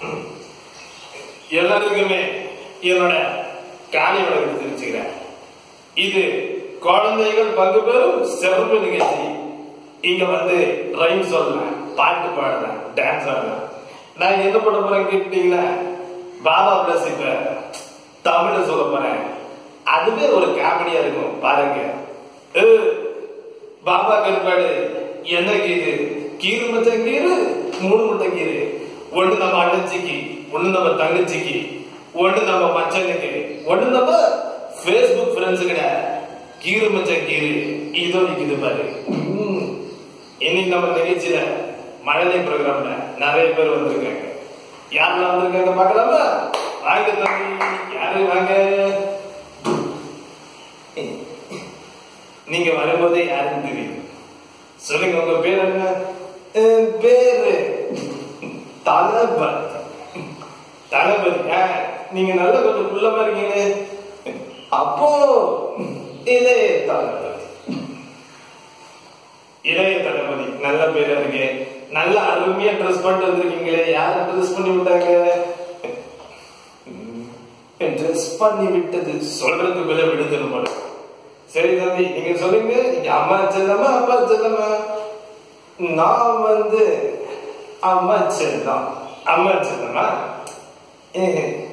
எல்லாருக்குமே என்னோட காலை வணக்கம் தெரிவிச்சுக்கிறேன் இது குழந்தைகள் பங்கு பெறும் சிறப்பு நிகழ்ச்சி இங்க வந்து ரைம் சொல்லலாம் பாட்டு பாடலாம் டான்ஸ் ஆடலாம் நான் என்ன பண்ண போறேன் கேட்டீங்கன்னா பாபா பிளஸ் இப்ப தமிழ சொல்ல போறேன் அதுவே ஒரு காமெடியா இருக்கும் பாருங்க ஏ, பாபா கருப்பாடு என்ன கீரு கீரு மச்சம் கீரு மூணு முட்டை கீரு ஒண்ணு நம்ம அண்ணச்சிக்கு ஒண்ணு நம்ம தங்கச்சிக்கு ஒண்ணு நம்ம மச்சனுக்கு ஒண்ணு நம்ம ஃபேஸ்புக் ஃப்ரெண்ட்ஸ் கிட்ட கீரு மச்சம் கீரு இதோ நிக்குது பாரு உம். இன்னைக்கு நம்ம நிகழ்ச்சியில மழலை ப்ரோக்ராம்ல நிறைய பேர் வந்திருக்காங்க யாரெல்லாம் வந்திருக்காங்க பார்க்கலாமா வாங்க தம்பி யாரு வாங்க நீங்க வரும்போதே யாருன்னு தெரியும் சொல்லுங்க உங்க பேர் என்ன என் பேரு தளபதி தளபதி ஆ, நீங்க நல்ல கொஞ்சம் குள்ளமா இருக்கீங்க அப்போ இளைய தளபதி இளைய தளபதி நல்ல பேரா இருக்கு நல்ல அருமையா ட்ரெஸ் பண்ணிட்டு வந்திருக்கீங்களே யார ட்ரெஸ் பண்ணி விட்டாங்க ட்ரெஸ் பண்ணி விட்டது சொல்றதுக்கு விலை விடுதல் மட்டும் சரி தம்பி நீங்க சொல்லுங்க நீங்க அம்மா செல்லமா அப்பா செல்லமா நான் வந்து அம்மா செல்லம் அம்மா செல்லமா ஏ,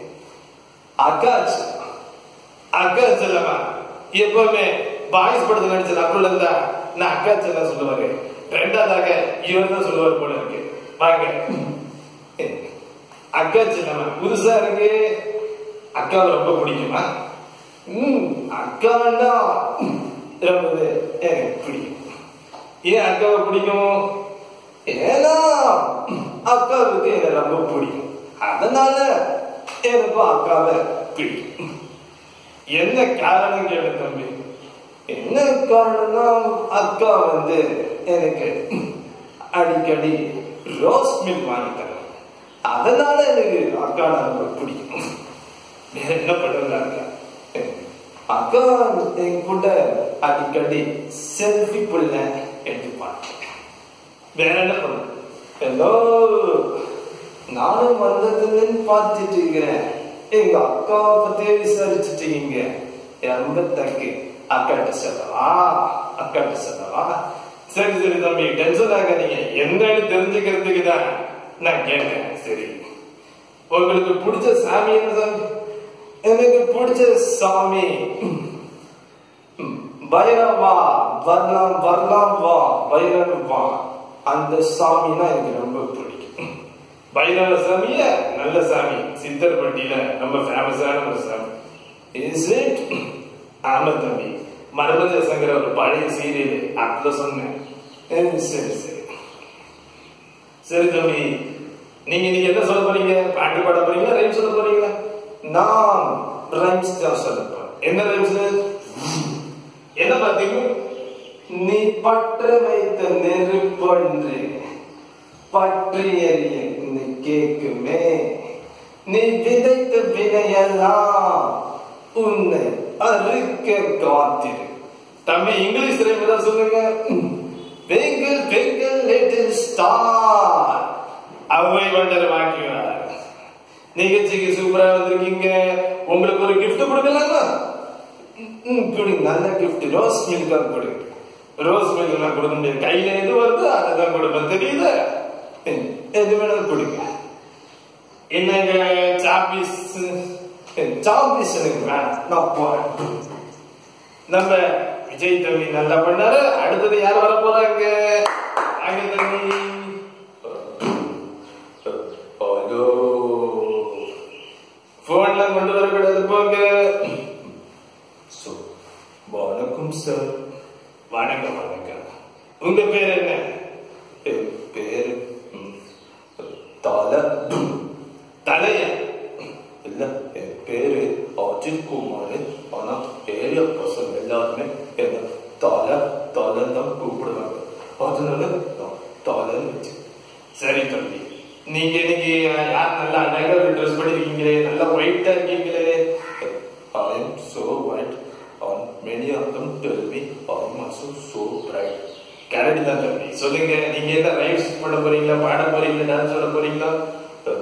அக்கா செல்லம். அக்கா செல்லமா எப்பவுமே பாய்ஸ் படத்துல நடிச்ச நக்குள்ள இருந்தா நான் அக்கா செல்லம் சொல்லுவாரு ரெண்டாவதாக இவர் தான் சொல்லுவார் போல இருக்கு வாங்க ஏ, அக்கா செல்லமா புதுசா இருக்கு அக்காவை ரொம்ப பிடிக்குமா ம் அக்கான்னா ரொம்ப எனக்கு பிடிக்கும் ஏன் அக்காவை பிடிக்கும் ஏன்னா அக்காவுக்கு என்ன ரொம்ப பிடிக்கும் அதனால எனக்கும் அக்காவை பிடிக்கும் என்ன காரணம் கேளு தம்பி என்ன காரணம்னா அக்கா வந்து எனக்கு அடிக்கடி ரோஸ் மில்க் வாங்கி தரும் அதனால எனக்கு அக்கா ரொம்ப பிடிக்கும் வேற என்ன பண்றாங்க அக்கா என் கூட அடிக்கடி செல்ஃபி புள்ள எடுத்துப்பாங்க வேற என்ன பண்ண ஏதோ நானும் வந்ததுன்னு பார்த்துட்டு இருக்கிறேன் எங்க அக்காவை பத்தி விசாரிச்சுட்டு இருக்கீங்க ரொம்ப தக்கு அக்காட்ட சொல்லவா அக்காட்ட சொல்லவா சரி சரி தம்பி டென்ஷன் ஆகாதீங்க என்னன்னு தெரிஞ்சுக்கிறதுக்கு தான் நான் கேட்டேன் சரி உங்களுக்கு பிடிச்ச சாமி என்ன சாமி எனக்கு பிடிச்ச சாமி ம், பைரவா வரலாம் வரலாம் வா பைரவ் வா அந்த சாமினா எனக்கு ரொம்ப பிடிக்கும் பைரவ சாமிய நல்ல சாமி சித்தர்பட்டியில ரொம்ப ஃபேமஸான ஒரு சாமி இஸ் இட் ஆமா தம்பி மரபத சங்கர ஒரு பழைய சீரியல் அதுல சொன்னேன் ம், சரி சரி சரி தம்பி நீங்க நீங்க என்ன சொல்ல போறீங்க பாட்டு பாட போறீங்களா ரைம் சொல்ல போறீங்களா நான் ரைம்ஸ் தான் சொல்ல போறேன் என்ன ரைம்ஸ் என்ன பாத்தீங்க நீ பற்ற வைத்த நெருப்பொன்று பற்றி எறிய நீ கேக்குமே நீ விதைத்த வினையெல்லாம் உன்னை அறுக்க காத்திரு தம்பி இங்கிலீஷ் ரைம் தான் சொல்லுங்க twinkle twinkle little star how I wonder வாக்கிவார் நிகழ்ச்சிக்கு சூப்பரா வந்திருக்கீங்க உங்களுக்கு ஒரு gift கொடுக்கலாமா ம், கொடுங்க நல்ல gift ரோஸ் மில்க் தான் கொடுங்க ரோஸ் மில்க் நான் கொடுக்க முடியாது கையில எது வருதோ அதை தான் கொடுப்பேன் தெரியுதா ம், எது வேணாலும் கொடுங்க என்னங்க சாப்பீஸ் சாப்பீஸ் எனக்கு வேணாம் நான் போறேன் நம்ம விஜய் தம்பி நல்லா பண்ணாரு அடுத்தது யார் வர போறாங்க வாங்க தம்பி ஹலோ போன்லாம் கொண்டு வரக்கூடாது போங்க So, வணக்கம் சார் வணக்கம் வணக்கம் உங்க பேர் என்ன என் பேரு ம், தலை தலைய இல்ல என் பேரு அஜித் குமார் ஆனா ஏரியா பசங்க எல்லாருமே என்ன தலை தலை தான் கூப்பிடுவாங்க அதனால நான் தலைன்னு வச்சு சரி தம்பி நீங்க இன்னைக்கு யார் நல்லா அழகா ட்ரெஸ் பண்ணிருக்கீங்களே நல்லா ஒயிட்டா இருக்கீங்களே I am so white and many of them tell me I am also so bright. Correct தான் தம்பி சொல்லுங்க நீங்க என்ன ரைட்ஸ் பண்ண போறீங்களா பாட போறீங்களா டான்ஸ் ஆட போறீங்களா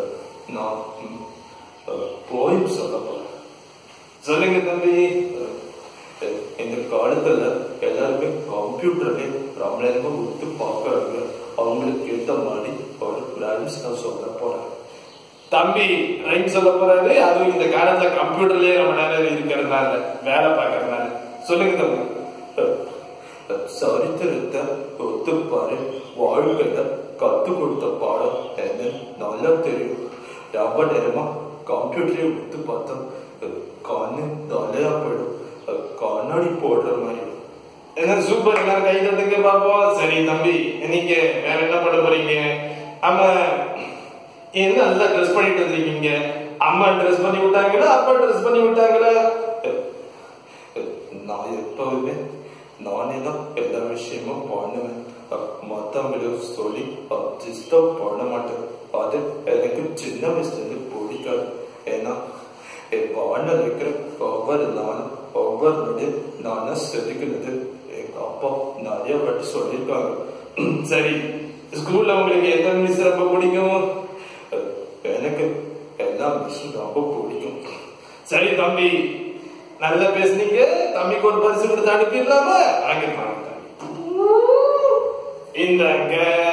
நான் ம், அஹ், போயும் சொல்ல போறேன் சொல்லுங்க தம்பி அஹ், இந்த காலத்துல எல்லாருமே கம்ப்யூட்டர்ல ரொம்ப நேரமா ஒத்து பார்க்கறாங்க அவங்களுக்கு ஏத்த மாதிரி ஒரு ரைம்ஸ் நான் சொல்ல போறேன் தம்பி ரைம் சொல்ல போறாரு அதுவும் இந்த காலத்துல கம்ப்யூட்டர்லயே ரொம்ப நேரம் இருக்கிறதுனால வேலை பார்க்கறதுனால சொல்லுங்க தம்பி அஹ், அஹ், சரித்திரத்தை ஒத்துப்பாரு வாழ்க்கையில கத்து கொடுத்த பாடம் என்ன நல்லா தெரியும் ரொம்ப நேரமா கம்ப்யூட்டரே ஒத்து பார்த்தா அஹ், கண்ணு தலையா போயிடும் அஹ், கண்ணாடி போடுற மாதிரி என்ன சூப்பர் எல்லாரும் கை தட்டுங்க பாப்போம் சரி தம்பி நீங்க வேற என்ன பண்ண போறீங்க ஆமா என்ன நல்லா ட்ரெஸ் பண்ணிட்டு வந்திருக்கீங்க அம்மா ட்ரெஸ் பண்ணி விட்டாங்களா அப்பா ட்ரெஸ் பண்ணி விட்டாங்களா அஹ், அஹ், நான் எப்பவுமே நானே தான் எல்லா விஷயமும் பண்ணுவேன் அஹ், மத்தவங்களுக்கு சொல்லி டிஸ்டர்ப் பண்ண மாட்டேன் அது எனக்கு சின்ன வயசுல இருந்து பிடிக்காது ஏன்னா என் வாழ்நாள் இருக்கிற ஒவ்வொரு நாளும் ஒவ்வொரு நொடியும் நானே செதுக்கினது எங்க அப்பா நிறைய வாட்டி சொல்லியிருக்காங்க சரி ஸ்கூல்ல உங்களுக்கு எந்த மிஸ் ரொம்ப பிடிக்கும் அஹ், எனக்கு எல்லா மிஸ்ஸும் ரொம்ப பிடிக்கும் சரி தம்பி நல்லா பேசுனீங்க தம்பிக்கு ஒரு பரிசு கொடுத்து அனுப்பிடலாமா வாங்க வாங்க தம்பி. இந்தாங்க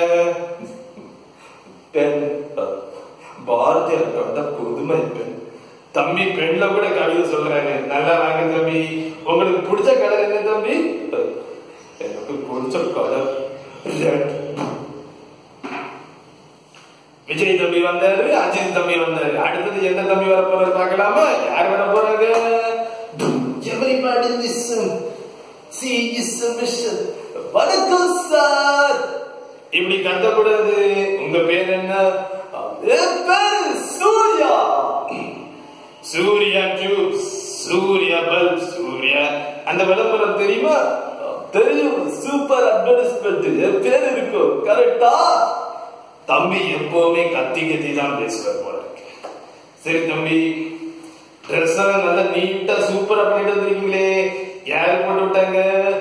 பெண் அஹ், பாரதியார் கண்ட புதுமை பெண் தம்பி பெண்ல கூட கவிதை சொல்றாங்க நல்லா வாங்க தம்பி உங்களுக்கு பிடிச்ச கலர் என்ன தம்பி அஹ், எனக்கு பிடிச்ச கலர் ரெட் விஜய் தம்பி வந்தாரு அஜித் தம்பி வந்தாரு அடுத்தது எந்த தம்பி வர போறாரு பார்க்கலாமா யார் வர போறாங்க எவரிபடி லிசன் சி இஸ் மிஷன் வணக்கம் சார் இப்படி கத்தக்கூடாது உங்க பேர் என்ன என் பேர் சூர்யா சூர்யா டியூப் சூர்யா பல்ப் சூர்யா அந்த விளம்பரம் தெரியுமா தெரியும் சூப்பர் அட்வர்டைஸ்மெண்ட் என் பேர் இருக்கும் கரெக்டா தம்பி எப்பவுமே கத்தி கத்தி தான் பேசுவார் போல இருக்கு சரி தம்பி ட்ரெஸ் எல்லாம் நல்லா நீட்டா சூப்பரா பண்ணிட்டு வந்திருக்கீங்களே யாரு போட்டு விட்டாங்க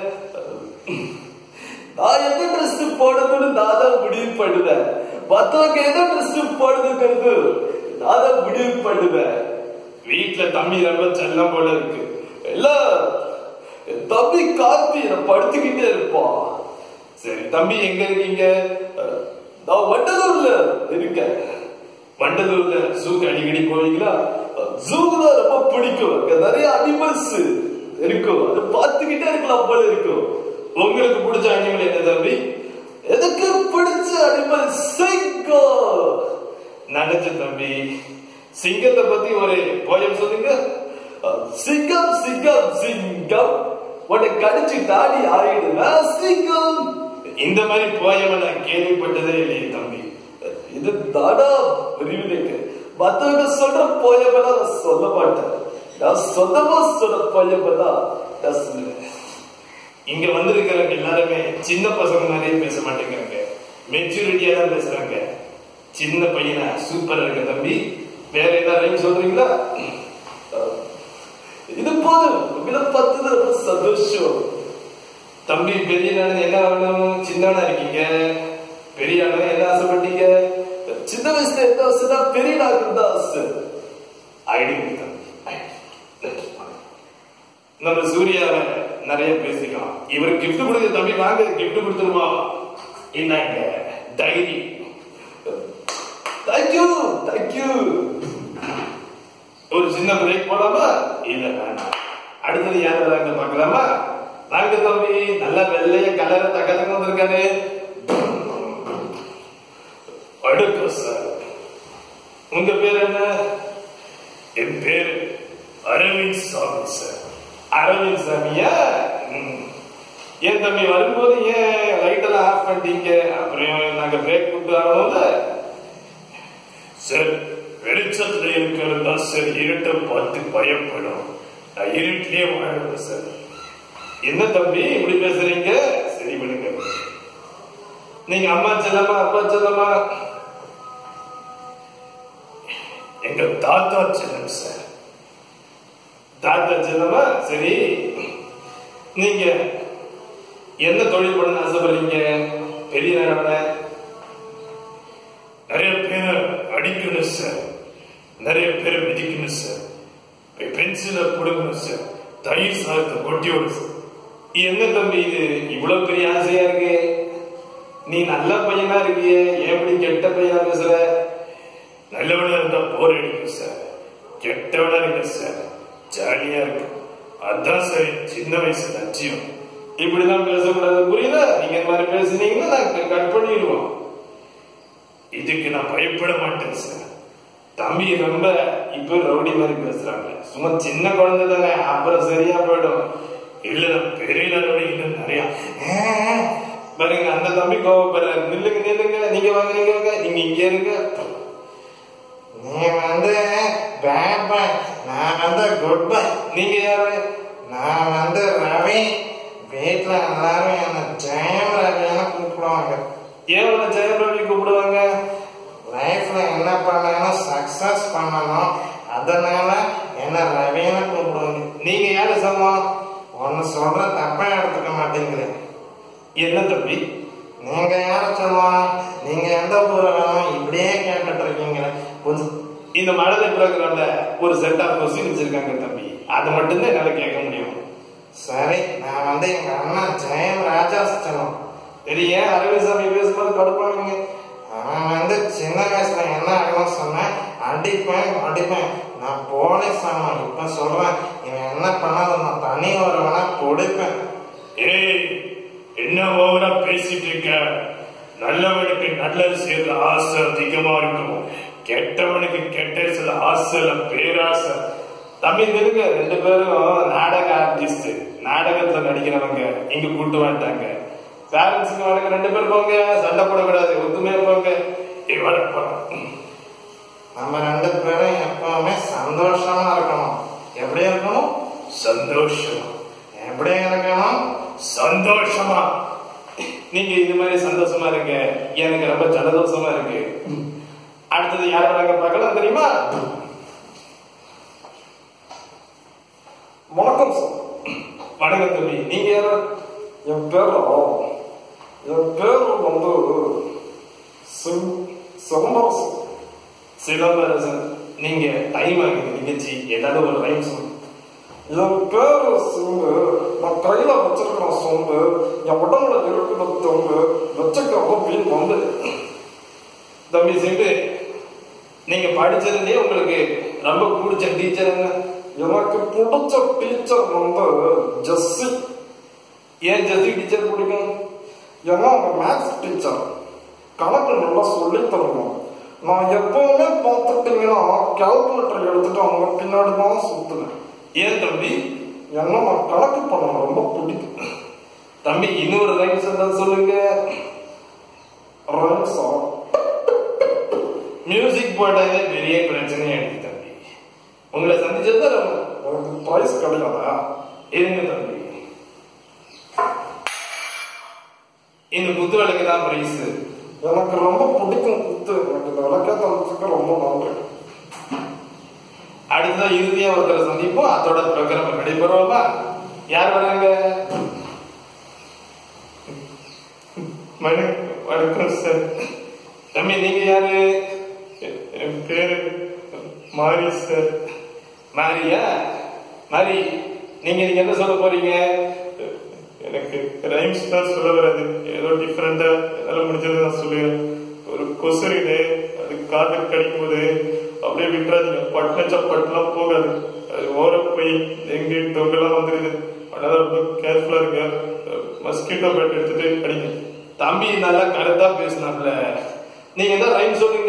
நான் எந்த ட்ரெஸ் போடணும்னு நான் தான் முடிவு பண்ணுவேன் மத்தவங்க எந்த ட்ரெஸ் போடுதுங்கிறது நான் தான் முடிவு பண்ணுவேன் வீட்டுல தம்பி ரொம்ப செல்லம் போல இருக்கு எல்லாம் என் தம்பி கார்த்தி நான் படுத்துக்கிட்டே இருப்பான் சரி தம்பி எங்க இருக்கீங்க அஹ், நான் வண்டலூர்ல இருக்கேன் வண்டலூர்ல ஜூக்கு அடிக்கடி போவீங்களா ஜூக்கு தான் ரொம்ப பிடிக்கும் அங்க நிறைய அனிமல்ஸ் இருக்கும் அதை பார்த்துக்கிட்டே இருக்கலாம் போல இருக்கும் உங்களுக்கு பிடிச்ச அனிமல் என்ன தம்பி எனக்கு பிடிச்ச அனிமல் சிங்கம் நினைச்ச தம்பி சிங்கத்தை பத்தி ஒரு போயம் சொல்லுங்க அஹ், சிங்கம் சிங்கம் சிங்கம் உன்னை கடிச்சு தாடி ஆறிடுவா சிங்கம் இந்த மாதிரி போயம் நான் கேள்விப்பட்டதே இல்லையே தம்பி இது தாடா விரிவினைக்கு மத்தவங்க சொல்ற போயமெல்லாம் நான் சொல்ல மாட்டேன் நான் சொந்தமா சொல்ற போயமெல்லாம் நான் சொல்லுவேன் இங்க வந்திருக்கிறவங்க எல்லாருமே சின்ன பசங்க மாதிரியே பேச மாட்டேங்கிறாங்க மெச்சூரிட்டியா தான் பேசுறாங்க சின்ன பையனா சூப்பரா இருக்க தம்பி வேற ஏதாவது சொல்றீங்களா அஹ், இது போதும் உங்களை பார்த்தது ரொம்ப சந்தோஷம் தம்பி பெரிய அண்ணன் என்ன ஆகணும் சின்னவனா இருக்கீங்க பெரிய அண்ணன் என்ன ஆசைப்பட்டீங்க சின்ன வயசுல என்ன ஆசைனா பெரிய டாக்டர் தான் ஆசை ஐடி தம்பி ID. நம்ம சூர்யாவை நிறைய பேசிக்கலாம் இவர் கிஃப்ட் கொடுக்க தம்பி வாங்க கிஃப்ட் கொடுத்துருமா இந்தாங்க டைரி தேங்க்யூ தேங்க்யூ ஒரு சின்ன பிரேக் போலாமா இல்ல வேணாம் அடுத்தது யார் வராங்க பார்க்கலாமா வாங்க தம்பி நல்ல வெள்ளைய கலர தக்கத்துக்கு வந்திருக்காரு அடுக்க சார் உங்க பேர் என்ன என் பேர் அரவிந்த் சாமி சார் அரவிந்த் சாமியா ம். ஏன் தம்பி வரும்போது ஏன் லைட் எல்லாம் ஆஃப் பண்ணிட்டீங்க அப்புறம் நாங்க பிரேக் கொடுத்து ஆகணும்ல சார் வெளிச்சத்துல இருக்கிறது தான் சார் இருட்டை பார்த்து பயப்படும் நான் இருட்டிலே வாழ்றேன் சார் என்ன தம்பி இப்படி பேசுறீங்க சரி பண்ணுங்க நீங்க அம்மா செல்லமா அப்பா செல்லமா எங்க தாத்தா செல்லம் சார் தாத்தா செல்லமா சரி நீங்க என்ன தொழில் பண்ண ஆசைப்படுறீங்க பெரிய நிலவர நிறைய பேர் படிக்கணும் சார் நிறைய பேரை மிதிக்கணும் சார் பென்சிலை கொடுக்கணும் சார் தயிர் சாதத்தை கொட்டி விடு சார் என்ன தம்பி இது இவ்வளவு பெரிய ஆசையா இருக்கு நீ நல்ல பையனா இருக்கியே ஏன் இப்படி கெட்ட பையனா பேசுற நல்லவனா இருந்தா போர் அடிக்கும் சார் கெட்டவனா இருக்க சார் ஜாலியா இருக்கு அதான் சார் என் சின்ன வயசு லட்சியம் இப்படிதான் பேசக்கூடாது புரியுதா நீங்க இந்த மாதிரி பேசுனீங்கன்னா நான் கட் பண்ணிடுவோம் இதுக்கு நான் பயப்பட மாட்டேன் சார் தம்பி ரொம்ப இப்ப ரவுடி மாதிரி பேசுறாங்க சும்மா சின்ன குழந்தை தானே அப்புறம் சரியா போயிடும் இல்ல நான் பெரிய நடவடிக்கை இன்னும் நிறைய பாருங்க அந்த தம்பி கோவப்படுற நில்லுங்க நில்லுங்க நீங்க வாங்க நீங்க வாங்க நீங்க இங்க இருங்க நீ வந்து பேட் பாய் நான் வந்து குட் பாய் நீங்க யாரு நான் வந்து ரவி வீட்டுல எல்லாரும் என்ன ஜெயம் ரவின்னு கூப்பிடுவாங்க ஏன் உன்னை ஜெயம் ரவி கூப்பிடுவாங்க லைஃப்ல என்ன பண்ணாலும் சக்சஸ் பண்ணணும் அதனால என்ன ரவின்னு கூப்பிடுவாங்க நீங்க யாரு சமம் ஒன்னு சொல்ற தப்பா எடுத்துக்க மாட்டேங்கிறேன் என்ன தம்பி நீங்க யார சொல்லுவோம் நீங்க எந்த ஊரை வேணும் இப்படியே கேட்டுட்டு இருக்கீங்க கொஞ்சம் இந்த மழலை ப்ரோக்ராம்ல ஒரு செட் ஆஃப் கொஸ்டின் வச்சிருக்காங்க தம்பி அது மட்டும்தான் என்னால கேட்க முடியும் சரி நான் வந்து எங்க அண்ணா ஜெயம் ராஜா சொல்லுவோம் சரி ஏன் அரவிந்த்சாமி பேசும்போது கடுப்பானீங்க அவன் வந்து சின்ன வயசுல என்ன ஆகணும் சொன்னேன் அடிப்பேன் அடிப்பேன் நான் போலீஸ் ஆகணும் இப்ப சொல்றேன் இவன் என்ன பண்ணாலும் நான் தனி ஒருவனா பிடிப்பேன் ஏய் என்ன ஓவரா பேசிட்டு இருக்க நல்லவனுக்கு நல்லது செய்யற ஆசை அதிகமா இருக்கும் கெட்டவனுக்கு கெட்ட சில ஆசைல பேராசை தம்பி நிலுங்க ரெண்டு பேரும் நாடக ஆர்டிஸ்ட் நாடகத்துல நடிக்கிறவங்க இங்க கூட்டு வந்துட்டாங்க பேரண்ட்ஸுக்கு வணக்கம் ரெண்டு பேர் போங்க சண்டை போடக்கூடாது ஒத்துமையா போங்க இவர நம்ம ரெண்டு பேரும் எப்பவுமே சந்தோஷமா இருக்கணும் எப்படி இருக்கணும் சந்தோஷமா எப்படி இருக்கணும் சந்தோஷமா நீங்க இது மாதிரி சந்தோஷமா இருங்க எனக்கு ரொம்ப ஜலதோஷமா இருக்கு அடுத்தது யார் வராங்க பார்க்கலாம் தெரியுமா வணக்கம் சார் வணக்கம் தம்பி நீங்க யாரு என் பேர் என் பேர் வந்து சிலம்பரசன் சிலம்பரசன் நீங்க டைம் ஆகுது நிகழ்ச்சி ஏதாவது ஒரு ரைம் சொல்லுங்க என் பேரு சிம்பு நான் கையில வச்சிருக்கிற சொம்பு என் உடம்புல இருக்கிற தொம்பு வச்சுக்க வீண் வந்து தம்பி சிம்பு நீங்க படிச்சதுலயே உங்களுக்கு ரொம்ப பிடிச்ச டீச்சர் என்ன எனக்கு பிடிச்ச டீச்சர் வந்து ஜஸ்ஸி ஏன் ஜஸ்ஸி டீச்சர் பிடிக்கும் ஏன்னா அவங்க மேத்ஸ் டீச்சர் கணக்கு நல்லா சொல்லி தரணும் நான் எப்பவுமே பார்த்துட்டீங்கன்னா கால்குலேட்டர் எடுத்துட்டு அவங்க பின்னாடி தான் சுத்துவேன் ஏன் தம்பி என்ன நான் கணக்கு பண்ண ரொம்ப பிடிக்கும் தம்பி இன்னொரு ரைம்ஸ் இருந்தா சொல்லுங்க ரைம்ஸா மியூசிக் போட்டாலே பெரிய பிரச்சனையா இருக்கு தம்பி உங்களை சந்திச்சது எனக்கு ப்ரைஸ் கிடையாதா இருங்க தம்பி இந்த குத்து விளக்கு தான் பிரைஸ் எனக்கு ரொம்ப பிடிக்கும் குத்து எனக்கு இந்த விளக்கே தந்துக்கு ரொம்ப நன்றி அடுத்த இறுதியா ஒருத்தரை சந்திப்போம் அதோட ப்ரோக்ராம் நடைபெறுவோமா யார் வராங்க வணக்கம் வணக்கம் சார் தம்பி நீங்க யாரு என் பேரு மாரி சார் மாரியா மாரி நீங்க நீங்க என்ன சொல்ல போறீங்க எனக்கு ரைம்ஸ் தான் சொல்ல வராது ஏதோ டிஃப்ரெண்டா என்னால முடிஞ்சது நான் சொல்லுவேன் ஒரு கொசுரிது அது காது கடிக்கும் போது அப்படியே விட்டுறாதீங்க பட்டினச்சா பட்டெல்லாம் போகாது அது ஓர போய் டெங்கு டொங்கெல்லாம் வந்துருது அதனால ரொம்ப கேர்ஃபுல்லா இருங்க மஸ்கிட்டோ பேட் எடுத்துட்டு அடிங்க தம்பி நல்லா கரெக்டா பேசினாப்ல நீங்க என்ன ரைம் சொல்லுங்க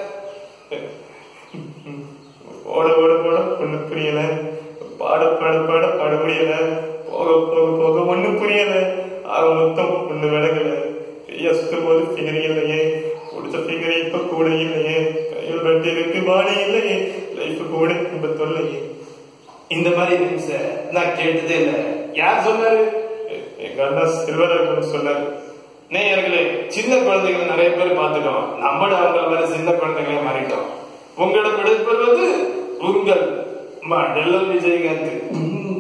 ஓட ஓட ஓட ஒண்ணு புரியல பாட பாட பாட பாட முடியல போக போக போக ஒண்ணு புரியல ஆக மொத்தம் ஒண்ணு விளங்கல கைய சுத்தும் போது ஃபிகர் இல்லையே பிடிச்ச ஃபிகர் இப்ப கூட இல்லையே கையில் ரெண்டு இருக்கு பாடி இல்லையே லைஃப் கூட இப்ப தொல்லையே இந்த மாதிரி ரைம்ஸ நான் கேட்டதே இல்ல யார் சொன்னாரு எ- எங்க அண்ணா செல்வராகவன் சொன்னார் நேயர்களே சின்ன குழந்தைகளை நிறைய பேர் பார்த்துட்டோம் நம்மளும் அவங்கள மாதிரி சின்ன குழந்தைகளே மாறிட்டோம் உங்களிடம் விடைபெறுவது உங்கள் மண்டலம் விஜயகாந்த்